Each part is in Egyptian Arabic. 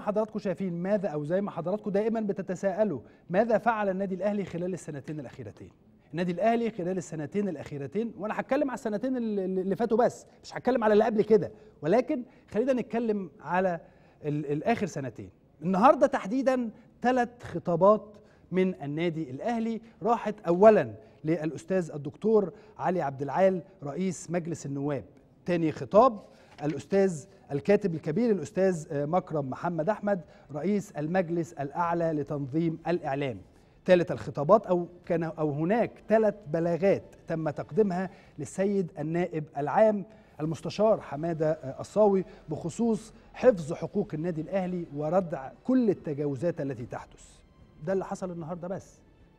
حضراتكم شايفين ماذا او زي ما حضراتكم دائما بتتساءلوا ماذا فعل النادي الاهلي خلال السنتين الاخيرتين النادي الاهلي خلال السنتين الاخيرتين وانا هتكلم على السنتين اللي اللي فاتوا بس مش هتكلم على اللي قبل كده ولكن خلينا نتكلم على ال- الاخر سنتين النهارده تحديدا ثلاث خطابات من النادي الاهلي راحت اولا للاستاذ الدكتور علي عبد العال رئيس مجلس النواب تاني خطاب الاستاذ الكاتب الكبير الاستاذ آه، مكرم محمد احمد رئيس المجلس الاعلى لتنظيم الاعلام ثالث الخطابات او كان او هناك ثلاث بلاغات تم تقديمها للسيد النائب العام المستشار حماده آه، الصاوي بخصوص حفظ حقوق النادي الاهلي وردع كل التجاوزات التي تحدث ده اللي حصل النهارده بس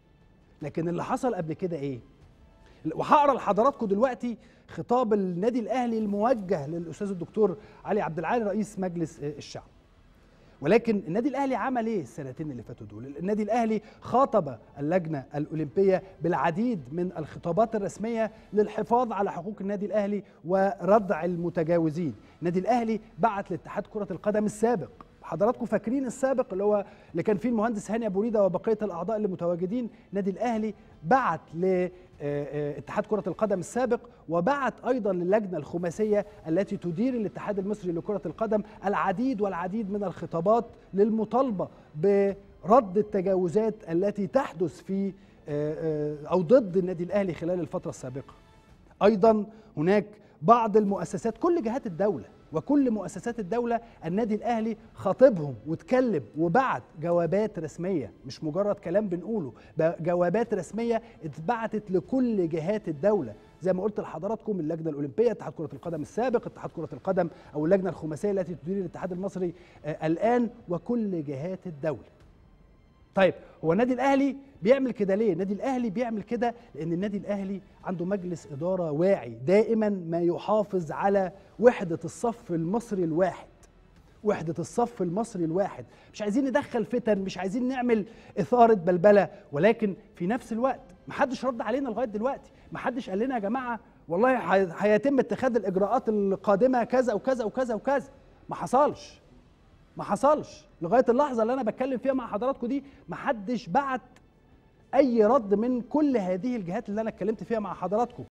لكن اللي حصل قبل كده ايه وهقرا لحضراتكم دلوقتي خطاب النادي الاهلي الموجه للاستاذ الدكتور علي عبد العال رئيس مجلس آه، الشعب ولكن النادي الاهلي عمل ايه السنتين اللي فاتوا دول النادي الاهلي خاطب اللجنه الاولمبيه بالعديد من الخطابات الرسميه للحفاظ على حقوق النادي الاهلي وردع المتجاوزين النادي الاهلي بعت لاتحاد كره القدم السابق حضراتكم فاكرين السابق اللي هو اللي كان فيه المهندس هاني ابو ريده وبقيه الاعضاء اللي متواجدين النادي الاهلي بعت لاتحاد كره القدم السابق وبعت ايضا للجنه الخماسيه التي تدير الاتحاد المصري لكره القدم العديد والعديد من الخطابات للمطالبه برد التجاوزات التي تحدث في آه، آه، او ضد النادي الاهلي خلال الفتره السابقه ايضا هناك بعض المؤسسات كل جهات الدوله وكل مؤسسات الدوله النادي الاهلي خاطبهم واتكلم وبعت جوابات رسميه مش مجرد كلام بنقوله بقى جوابات رسميه اتبعتت لكل جهات الدوله زي ما قلت لحضراتكم اللجنه الاولمبيه اتحاد كره القدم السابق اتحاد كره القدم او اللجنه الخماسيه التي تدير الاتحاد المصري آه، الان وكل جهات الدوله طيب هو النادي الاهلي بيعمل كده ليه النادي الاهلي بيعمل كده لان النادي الاهلي عنده مجلس اداره واعي دائما ما يحافظ على وحده الصف المصري الواحد وحدة الصف المصري الواحد مش عايزين ندخل فتن مش عايزين نعمل إثارة بلبلة ولكن في نفس الوقت محدش رد علينا لغاية دلوقتي محدش قال لنا يا جماعة والله هي- هيتم اتخاذ الإجراءات القادمة كذا وكذا وكذا وكذا ما حصلش ما حصلش لغايه اللحظه اللي انا بتكلم فيها مع حضراتكم دي ما حدش بعت اي رد من كل هذه الجهات اللي انا اتكلمت فيها مع حضراتكم